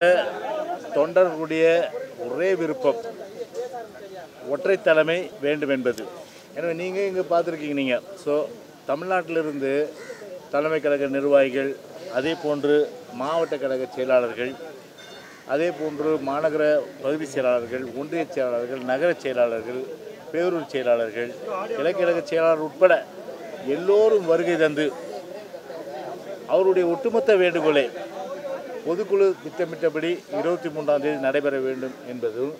தொண்டர்களுடைய ஒரே விருப்பம் ஒற்றை தலைமை வேண்டும் என்பது எனவே நீங்கள் இங்கே பார்த்துருக்கீங்க நீங்கள் ஸோ தமிழ்நாட்டிலிருந்து தலைமை கழக நிர்வாகிகள் அதே போன்று மாவட்ட கழக செயலாளர்கள் அதே போன்று மாநகர பகுதி செயலாளர்கள் ஒன்றிய செயலாளர்கள் நகர செயலாளர்கள் பேரூர் செயலாளர்கள் கிழக்கிழக செயலாளர் உட்பட எல்லோரும் வருகை தந்து அவருடைய ஒட்டுமொத்த வேண்டுகோளை பொதுக்குழு திட்டமிட்டபடி இருபத்தி மூன்றாம் தேதி நடைபெற வேண்டும் என்பதும்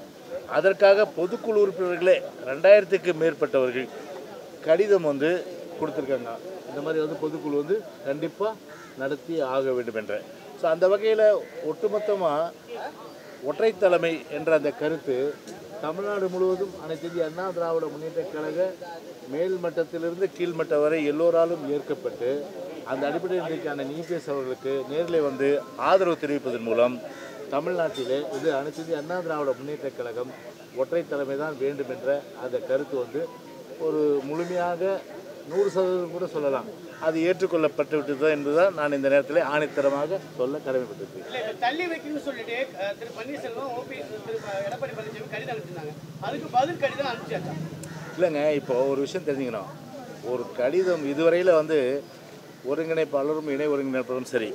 அதற்காக பொதுக்குழு உறுப்பினர்களே ரெண்டாயிரத்துக்கு மேற்பட்டவர்கள் கடிதம் வந்து கொடுத்துருக்காங்க இந்த மாதிரி வந்து பொதுக்குழு வந்து கண்டிப்பாக நடத்தி ஆக வேண்டும் என்ற ஸோ அந்த வகையில் ஒட்டுமொத்தமாக ஒற்றை தலைமை என்ற அந்த கருத்து தமிழ்நாடு முழுவதும் அனைத்து இந்திய அண்ணா திராவிட முன்னேற்ற கழக மேல் மட்டத்திலிருந்து கீழ்மட்டம் வரை எல்லோராலும் ஏற்கப்பட்டு அந்த அடிப்படையில் இன்றைக்கான நீபேஸ் அவர்களுக்கு நேரில் வந்து ஆதரவு தெரிவிப்பதன் மூலம் தமிழ்நாட்டிலே இது அனைத்து இந்திய அண்ணா திராவிட முன்னேற்ற கழகம் ஒற்றை தலைமை தான் வேண்டும் என்ற அந்த கருத்து வந்து ஒரு முழுமையாக நூறு சதவீதம் கூட சொல்லலாம் அது ஏற்றுக்கொள்ளப்பட்டு விட்டது என்பதுதான் நான் இந்த நேரத்தில் ஆணித்தரமாக சொல்ல கடமைப்பட்டிருக்கிறேன் இல்ல இப்ப தள்ளி வைக்கணும்னு சொல்லிட்டு அஹ், திரு பன்னீர்செல்வம் ஓபி திரு எடப்பாடி பழனிசாமி கடிதம் அனுப்பிச்சிருந்தாங்க அதுக்கு பதில் கடிதம் அனுப்பிச்சாச்சா இல்லைங்க இப்போ ஒரு விஷயம் தெரிஞ்சுக்கணும் ஒரு கடிதம் இதுவரையில் வந்து ஒருங்கிணைப்பாளரும் இணை ஒருங்கிணைப்பாளரும் சரி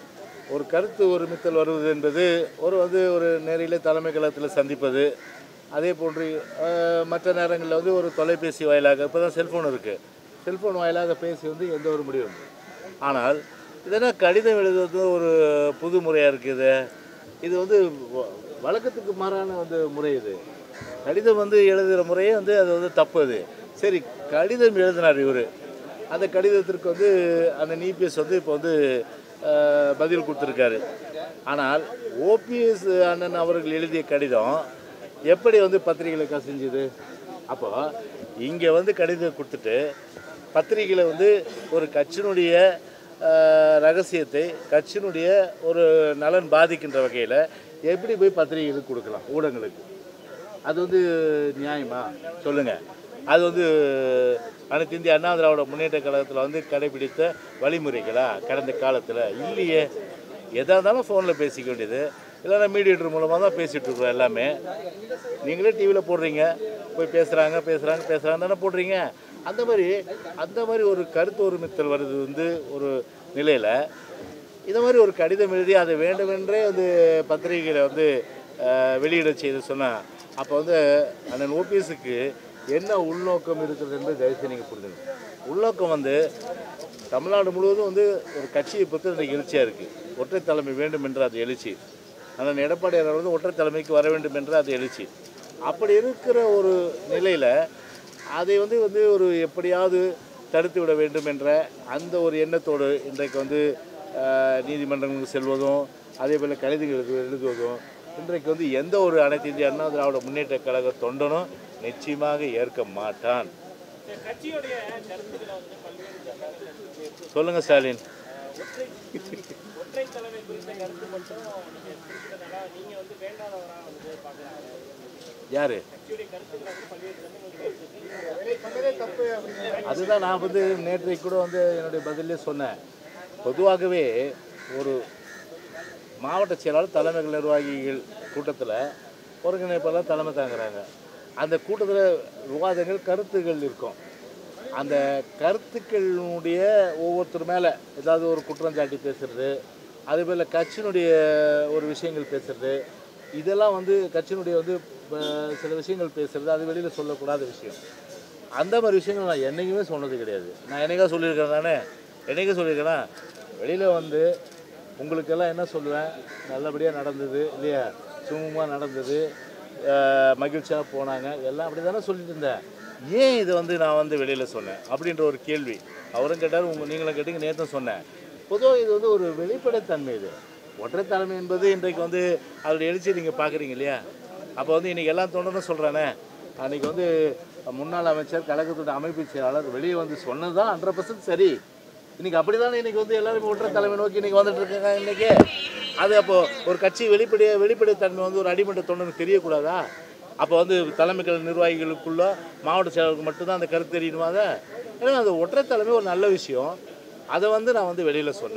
ஒரு கருத்து ஒருமித்தல் வருவது என்பது ஒரு வந்து ஒரு நேரில் தலைமை கழகத்தில் சந்திப்பது அதே போன்று அஹ், மற்ற நேரங்களில் வந்து ஒரு தொலைபேசி வாயிலாக இப்போ தான் செல்ஃபோன் இருக்குது செல்ஃபோன் வாயிலாக பேசி வந்து எந்த ஒரு முடிவும் ஆனால் இதெல்லாம் கடிதம் எழுதுவது ஒரு புது முறையாக இருக்குது இது வந்து வ- வழக்கத்துக்கு மாறான வந்து முறை இது கடிதம் வந்து எழுதுகிற முறையே வந்து அது வந்து தப்பு அது சரி கடிதம் எழுதினார் இவர் அந்த கடிதத்திற்கு வந்து அந்த நீபிஎஸ் வந்து இப்போ வந்து அஹ், பதில் கொடுத்துருக்காரு ஆனால் ஓபிஎஸ் அண்ணன் அவர்கள் எழுதிய கடிதம் எப்படி வந்து பத்திரிகையில் கசிஞ்சுது அப்போ இங்கே வந்து கடிதம் கொடுத்துட்டு பத்திரிகையில் வந்து ஒரு கட்சியினுடைய அஹ், ரகசியத்தை கட்சியினுடைய ஒரு நலன் பாதிக்கின்ற வகையில் எப்படி போய் பத்திரிகைகளுக்கு கொடுக்கலாம் ஊடகங்களுக்கு அது வந்து நியாயமா சொல்லுங்கள் அது வந்து அனைத்து இந்திய அண்ணா திராவிட முன்னேற்ற கழகத்தில் வந்து கடைபிடித்த வழிமுறைகளா கடந்த காலத்தில் இல்லையே எதாக இருந்தாலும் ஃபோனில் பேசிக்க வேண்டியது இல்லைன்னா மீடியேட்டர் மூலமாக தான் பேசிகிட்டு இருக்கிறோம் எல்லாமே நீங்களே டிவியில் போடுறீங்க போய் பேசுகிறாங்க பேசுகிறாங்க பேசுகிறாங்க தானே போடுறீங்க அந்த மாதிரி அந்த மாதிரி ஒரு கருத்து ஒருமித்தல் வருது வந்து ஒரு நிலையில் இந்த மாதிரி ஒரு கடிதம் எழுதி அதை வேண்டுமென்றே வந்து பத்திரிகையில் வந்து அஹ், வெளியிட செய்து சொன்னால் அப்போ வந்து அண்ணன் ஓபிஎஸ்க்கு என்ன உள்நோக்கம் இருக்கிறது என்பது தயவுசெய்து நீங்கள் புரிஞ்சுக்கணும் உள்நோக்கம் வந்து தமிழ்நாடு முழுவதும் வந்து ஒரு கட்சியை பற்றி இன்றைக்கு எழுச்சியாக இருக்குது ஒற்றை தலைமை வேண்டும் என்ற அது எழுச்சி அண்ணன் எடப்பாடியார் வந்து ஒற்றை தலைமைக்கு வர வேண்டும் என்ற அது எழுச்சி அப்படி இருக்கிற ஒரு நிலையில் அதை வந்து வந்து ஒரு எப்படியாவது தடுத்து விட வேண்டும் என்ற அந்த ஒரு எண்ணத்தோடு இன்றைக்கு வந்து அஹ், நீதிமன்றங்களுக்கு செல்வதும் அதே போல் கடிதங்கள் எழுது- எழுதுவதும் இன்றைக்கு வந்து எந்த ஒரு அனைத்து இந்திய அண்ணா திராவிட முன்னேற்ற கழக தொண்டனும் நிச்சயமாக ஏற்க மாட்டான் சொல்லுங்க ஸ்டாலின் யாரு அதுதான் நான் வந்து நேற்றைக்கு கூட வந்து என்னுடைய பதிலே சொன்னேன் பொதுவாகவே ஒரு மாவட்ட செயலாளர் தலைமைகள் நிர்வாகிகள் கூட்டத்தில் ஒருங்கிணைப்பாளர் தலைமை தாங்குறாங்க அந்த கூட்டத்தில் விவாதங்கள் கருத்துகள் இருக்கும் அந்த கருத்துக்களுடைய ஒவ்வொருத்தர் மேலே ஏதாவது ஒரு குற்றம் சாட்டி பேசுறது அதே போல் கட்சியினுடைய ஒரு விஷயங்கள் பேசுறது இதெல்லாம் வந்து கட்சியினுடைய வந்து அஹ், சில விஷயங்கள் பேசுறது அது வெளியில் சொல்லக்கூடாத விஷயம் அந்த மாதிரி விஷயங்கள் நான் என்றைக்குமே சொன்னது கிடையாது நான் என்னைக்கா சொல்லியிருக்கேன் தானே என்னைக்கா சொல்லியிருக்கேன்னா வெளியில் வந்து உங்களுக்கெல்லாம் என்ன சொல்லுவேன் நல்லபடியாக நடந்தது இல்லையா சுமூகமாக நடந்தது மகிழ்ச்சியாக போனாங்க எல்லாம் அப்படி தானே சொல்லிட்டு இருந்தேன் ஏன் இதை வந்து நான் வந்து வெளியில் சொன்னேன் அப்படின்ற ஒரு கேள்வி அவரும் கேட்டார் உங்கள் நீங்களும் கேட்டீங்க நேற்றும் சொன்னேன் பொதுவாக இது வந்து ஒரு வெளிப்படைத்தன்மை இது ஒற்றை தலைமை என்பது இன்றைக்கு வந்து அதோட எழுச்சி நீங்கள் பார்க்குறீங்க இல்லையா அப்போ வந்து இன்றைக்கி எல்லாம் தொண்டனும் சொல்கிறானே அன்றைக்கி வந்து முன்னாள் அமைச்சர் கழகத்தோட அமைப்பு செயலாளர் வெளியே வந்து சொன்னது தான் ஹண்ட்ரட் பர்சன்ட் சரி இன்னைக்கு அப்படிதானே இன்னைக்கு வந்து எல்லாரும் ஒற்றை தலைமை நோக்கி இன்னைக்கு வந்துட்டு இருக்காங்க இன்னைக்கு அது அப்போ ஒரு கட்சி வெளிப்படைய வெளிப்படைத்தன்மை வந்து ஒரு அடிமட்ட தொண்டனுக்கு தெரியக்கூடாதா அப்போ வந்து தலைமைகள் நிர்வாகிகளுக்குள்ள மாவட்ட செயலருக்கு மட்டும்தான் அந்த கருத்து தெரியணுமா அதை ஏன்னா அது ஒற்றை தலைமை ஒரு நல்ல விஷயம் அதை வந்து நான் வந்து வெளியில் சொன்னேன்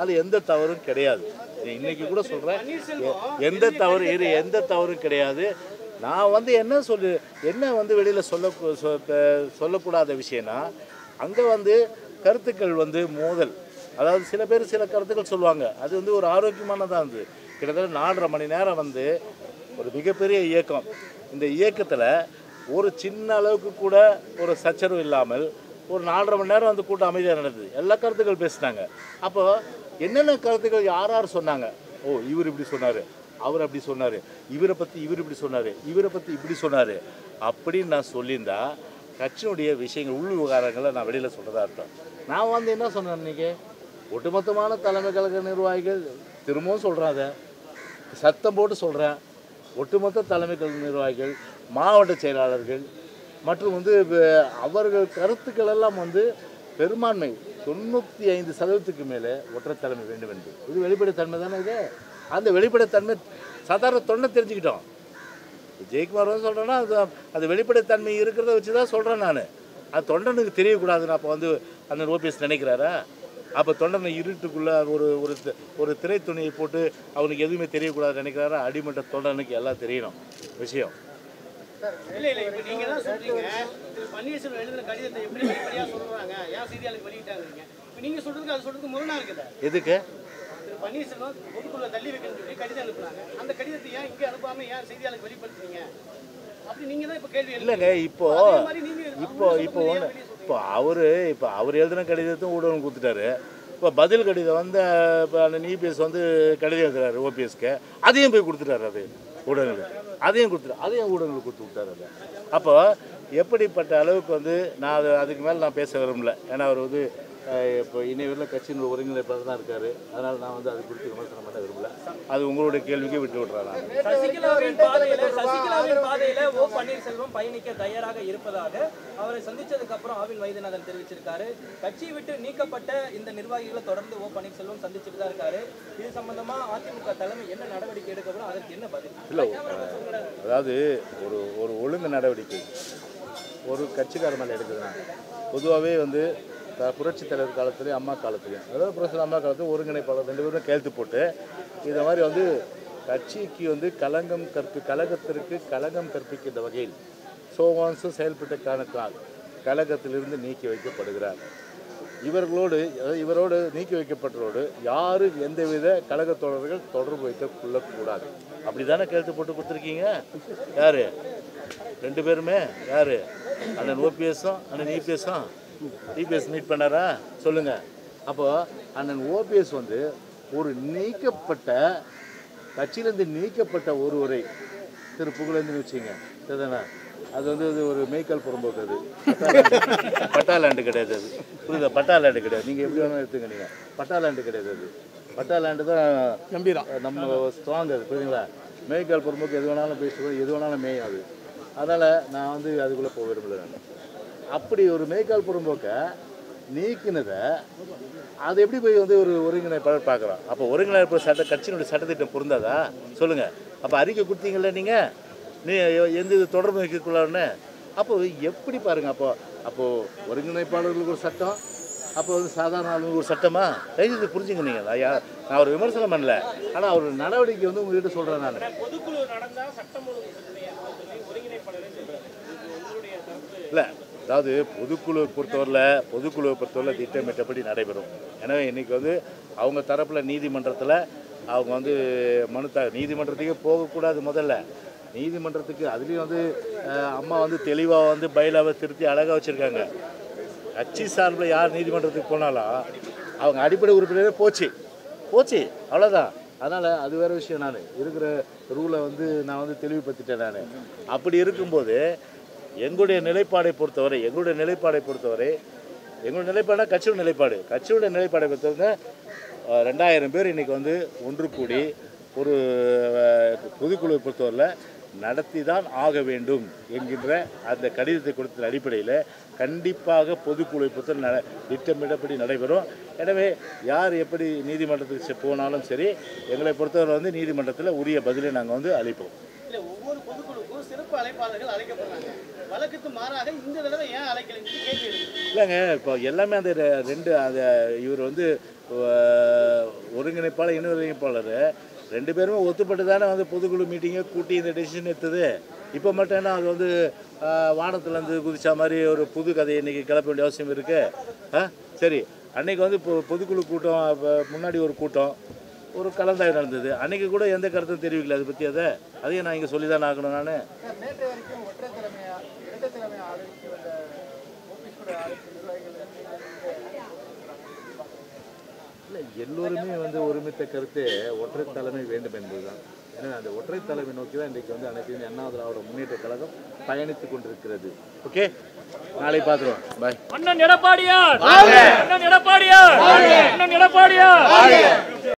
அது எந்த தவறும் கிடையாது இது இன்னைக்கு கூட சொல்கிறேன் எந்த தவறு இரு எந்த தவறும் கிடையாது நான் வந்து என்ன சொல்லு என்ன வந்து வெளியில் சொல்ல சொ- ப- சொல்லக்கூடாத விஷயம்னா அங்கே வந்து கருத்துக்கள் வந்து மோதல் அதாவது சில பேர் சில கருத்துக்கள் சொல்லுவாங்க அது வந்து ஒரு ஆரோக்கியமானதாக இருந்தது கிட்டத்தட்ட நாலரை மணி நேரம் வந்து ஒரு மிகப்பெரிய இயக்கம் இந்த இயக்கத்தில் ஒரு சின்ன அளவுக்கு கூட ஒரு சச்சரவு இல்லாமல் ஒரு நாலரை மணி நேரம் வந்து கூட்டம் அமைதியாக நடந்தது எல்லா கருத்துக்கள் பேசினாங்க அப்போ என்னென்ன கருத்துக்கள் யார் யார் சொன்னாங்க ஓ இவர் இப்படி சொன்னார் அவர் அப்படி சொன்னார் இவரை பற்றி இவர் இப்படி சொன்னார் இவரை பற்றி இப்படி சொன்னார் அப்படின்னு நான் சொல்லியிருந்தா கட்சியினுடைய விஷயங்கள் உள் விவகாரங்களை நான் வெளியில் சொல்கிறதா அர்த்தம் நான் வந்து என்ன சொன்னேன் இன்னைக்கு ஒட்டுமொத்தமான தலைமை கழக நிர்வாகிகள் திரும்பவும் சொல்கிறேன் அதை சத்தம் போட்டு சொல்கிறேன் ஒட்டுமொத்த தலைமை கழக நிர்வாகிகள் மாவட்ட செயலாளர்கள் மற்றும் வந்து வ- அவர்கள் கருத்துக்கள் எல்லாம் வந்து பெரும்பான்மை தொண்ணூற்றி ஐந்து சதவீதத்துக்கு மேலே ஒற்றை தலைமை வேண்டும் என்று இது வெளிப்படைத்தன்மை தானே இது அந்த வெளிப்படைத்தன்மை சாதாரண தொண்டை தெரிஞ்சுக்கிட்டோம் ஜெயக்குமார் வந்து சொல்கிறேன்னா அது அது வெளிப்படைத்தன்மை இருக்கிறத வச்சு தான் சொல்கிறேன் நான் அது தொண்டனுக்கு தெரியக்கூடாதுன்னு அப்போ வந்து அந்த ஓபிஎஸ் நினைக்கிறாரா அப்போ தொண்டனை இருட்டுக்குள்ளே ஒரு ஒரு தி- ஒரு திரை துணியை போட்டு அவனுக்கு எதுவுமே தெரியக்கூடாது நினைக்கிறாரா அடிமட்ட தொண்டனுக்கு எல்லாம் தெரியணும் விஷயம் இல்ல இல்ல இப்ப நீங்க தான் சொல்றீங்க திரு பன்னீர்செல்வம் எழுதின கடிதத்தை எப்படி வெளிப்படையா சொல்றாங்க ஏன் செய்தியாளருக்கு வெளியிட்டாங்க இப்ப நீங்க சொல்றதுக்கு அது சொல்றதுக்கு முரணா இருக்குதா எதுக்கு திரு பன்னீர்செல்வம் பொதுக்குள்ள தள்ளி வைக்கணும்னு சொல்லி கடிதம் அனுப்புனாங்க அந்த கடிதத்தை ஏன் இங்க அனுப்பாம ஏன் செய்தியாளருக்கு வெளிப்படுத்துறீங்க அப்படி நீங்க தான் இப்ப கேள்வி எழுப்புறீங்க. இல்லைங்க இப்போ அதே மாதிரி நீங்க இப்போ இப்போ ஒன்று இப்போ அவர் இப்போ அவர் எழுதின கடிதத்தையும் ஊடகம் கொடுத்துட்டாரு இப்போ பதில் கடிதம் வந்து இப்போ அந்த இபிஎஸ் வந்து கடிதம் எழுதுறாரு ஓபிஎஸ்க்கு அதையும் போய் கொடுத்துட்டாரு அது ஊடகங்களுக்கு அதையும் கொடுத்துட்டு அதையும் ஊடகங்களுக்கு கொடுத்து விட்டாரு அது அப்போ எப்படிப்பட்ட அளவுக்கு வந்து நான் அது அதுக்கு மேலே நான் பேச விரும்பல ஏன்னா அவர் வந்து அஹ், இப்போ இன்னை வரல கட்சியின் ஒருங்கிணைப்பாளர் தான் இருக்காரு அதனால் நான் வந்து அது குறித்து விமர்சனம் பண்ண விரும்பல அது உங்களுடைய கேள்விக்கே விட்டு விட்றேன் நான் சசிகலாவின் பாதையில சசிகலாவின் பாதையில ஓ பன்னீர்செல்வம் பயணிக்க தயாராக இருப்பதாக அவரை சந்திச்சதுக்கு அப்புறம் ஆவின் வைத்தியநாதன் தெரிவிச்சிருக்காரு கட்சியை விட்டு நீக்கப்பட்ட இந்த நிர்வாகிகளை தொடர்ந்து ஓ பன்னீர்செல்வம் சந்திச்சுட்டு தான் இருக்காரு இது சம்பந்தமா அதிமுக தலைமை என்ன நடவடிக்கை எடுக்கப்படும் அதற்கு என்ன பதில் இல்லை அதாவது ஒரு ஒரு ஒழுங்கு நடவடிக்கை ஒரு கட்சிக்கார மேலே எடுக்குதுன்னா பொதுவாகவே வந்து த புரட்சி தலைவர் காலத்துலேயும் அம்மா காலத்துலையும் அதாவது புரட்சி அம்மா காலத்துலையும் ஒருங்கிணைப்பாளர் ரெண்டு பேரும் கையெழுத்து போட்டு இந்த மாதிரி வந்து கட்சிக்கு வந்து களங்கம் கற்பி கழகத்திற்கு களங்கம் கற்பிக்கின்ற வகையில் சோவான்ஸும் செயல்பட்ட காரணத்தால் கழகத்திலிருந்து நீக்கி வைக்கப்படுகிறார் இவர்களோடு அதாவது இவரோடு நீக்கி வைக்கப்பட்டவரோடு யாரும் எந்தவித கழகத் தோழர்கள் தொடர்பு வைத்துக் கொள்ளக்கூடாது அப்படி தானே கையெழுத்து போட்டு கொடுத்துருக்கீங்க யாரு ரெண்டு பேருமே யாரு அண்ணன் ஓபிஎஸும் அண்ணன் இபிஎஸும் இபிஎஸ் மீட் பண்ணாரா சொல்லுங்க அப்போ அண்ணன் ஓபிஎஸ் வந்து ஒரு நீக்கப்பட்ட கட்சியிலேருந்து நீக்கப்பட்ட ஒருவரை திரு புகழேந்து வச்சுங்க சரிதானே அது வந்து இது ஒரு மேய்க்கல் புறம்போக்கு அது பட்டா லேண்டு கிடையாது அது புரியுதா பட்டா லேண்டு கிடையாது நீங்கள் எப்படி வேணாலும் எடுத்துங்க நீங்கள் பட்டா லேண்டு கிடையாது அது பட்டா லேண்டு தான் நம்பிரான் நம்ம ஸ்ட்ராங் அது புரியுதுங்களா மேய்க்கால் பொறுமுக்கு எது வேணாலும் பேசுவோம் எது வேணாலும் மேயும் அது அதனால் நான் வந்து அதுக்குள்ளே போக விரும்பல நான் அப்படி ஒரு மேய்க்கால் புறம்போக்கை நீக்கினதை அது எப்படி போய் வந்து ஒரு ஒருங்கிணைப்பாளர் பார்க்குறோம் அப்போ ஒருங்கிணைப்பு சட்ட கட்சியினுடைய சட்டத்திட்டம் பொருந்தாதா சொல்லுங்கள் அப்போ அறிக்கை கொடுத்தீங்கல்ல நீங்கள் நீ எந்த இது தொடர்பு வைக்கக்குள்ளான்னு அப்போ எப்படி பாருங்க அப்போ அப்போது ஒருங்கிணைப்பாளர்களுக்கு ஒரு சட்டம் அப்போ வந்து சாதாரண ஆளுங்களுக்கு ஒரு சட்டமா தயவுசெய்து புரிஞ்சுங்க நீங்கள் நான் யா- நான் ஒரு விமர்சனம் பண்ணல ஆனால் அவர் நடவடிக்கை வந்து உங்ககிட்ட சொல்கிறேன் நான் பொதுக்குழு நடந்தா சட்டம் ஒழுங்கு பிரச்சனையா சொல்லி ஒருங்கிணைப்பாளரே சொல்றாரு இது உங்களுடைய கருத்து இல்லை அதாவது பொதுக்குழுவை பொறுத்தவரையில் பொதுக்குழுவை பொறுத்தவரை திட்டமிட்டபடி நடைபெறும் எனவே இன்னைக்கு வந்து அவங்க தரப்பில் நீதிமன்றத்தில் அவங்க வந்து மனு த நீதிமன்றத்துக்கே போகக்கூடாது முதல்ல நீதிமன்றத்துக்கு அதுலேயும் வந்து அஹ், அம்மா வந்து தெளிவாக வந்து பைலாவை திருத்தி அழகாக வச்சுருக்காங்க கட்சி சார்பில் யார் நீதிமன்றத்துக்கு போனாலும் அவங்க அடிப்படை உறுப்பினரே போச்சு போச்சு அவ்வளோதான் அதனால் அது வேறு விஷயம் நான் இருக்கிற ரூலை வந்து நான் வந்து தெளிவுபடுத்திட்டேன் நான் அப்படி இருக்கும்போது எங்களுடைய நிலைப்பாடை பொறுத்தவரை எங்களுடைய நிலைப்பாடை பொறுத்தவரை எங்களுடைய நிலைப்பாடுனா கட்சியோட நிலைப்பாடு கட்சியோட நிலைப்பாடை பொறுத்தவரை அஹ், ரெண்டாயிரம் பேர் இன்றைக்கி வந்து ஒன்று கூடி ஒரு அஹ், பொதுக்குழுவை பொறுத்தவரையில் நடத்தி தான் ஆக வேண்டும் என்கின்ற அந்த கடிதத்தை கொடுத்த அடிப்படையில் கண்டிப்பாக பொதுக்குழுவை பொறுத்த நட திட்டமிடப்படி நடைபெறும் எனவே யார் எப்படி நீதிமன்றத்துக்கு செ- போனாலும் சரி எங்களை பொறுத்தவரை வந்து நீதிமன்றத்தில் உரிய பதிலை நாங்கள் வந்து அளிப்போம் இல்ல ஒவ்வொரு பொதுக்குழுக்கும் சிறப்பு அழைப்பாளர்கள் அழைக்கப்படுறாங்க வழக்கத்து மாறாக இந்த தடவை ஏன் அழைக்கலைன்னு கேள்வி எழுது இல்லைங்க இப்போ எல்லாமே அந்த ரெ- ரெண்டு அந்த இவர் வந்து அஹ், ஒருங்கிணைப்பாளர் இணை ஒருங்கிணைப்பாளர் ரெண்டு பேருமே ஒத்துப்பட்டு தானே வந்து பொதுக்குழு மீட்டிங்கை கூட்டி இந்த டெசிஷன் எடுத்தது இப்போ மட்டும் என்ன அது வந்து அஹ், வானத்துலேருந்து குதிச்சா மாதிரி ஒரு புது கதையை இன்றைக்கி கிளப்ப வேண்டிய அவசியம் இருக்குது ஆ சரி அன்னைக்கு வந்து பொ பொதுக்குழு கூட்டம் அப்ப முன்னாடி ஒரு கூட்டம் ஒரு கலந்தாய்வு நடந்தது அன்னைக்கு கூட எந்த கருத்தும் தெரிவிக்கல அதை பற்றி அதை அதையும் நான் இங்கே சொல்லி தான் ஆகணும் நான் நேற்று வரைக்கும் ஒற்றை தலைமையா இரட்டை தலைமை ஆதரித்து வந்த ஓபிஎஸ் கூட ஆதரித்த நிர்வாகிகள் இல்லை எல்லோருமே வந்து ஒருமித்த கருத்து ஒற்றை தலைமை வேண்டும் என்பதுதான் ஏன்னா அந்த ஒற்றை தலைமை நோக்கி தான் இன்றைக்கு வந்து அனைத்து இந்திய அண்ணா திராவிட முன்னேற்ற கழகம் பயணித்துக் கொண்டிருக்கிறது ஓகே நாளை பார்த்துருவோம் பாய் அண்ணன் எடப்பாடியார் அண்ணன் எடப்பாடியார் அண்ணன் எடப்பாடியார்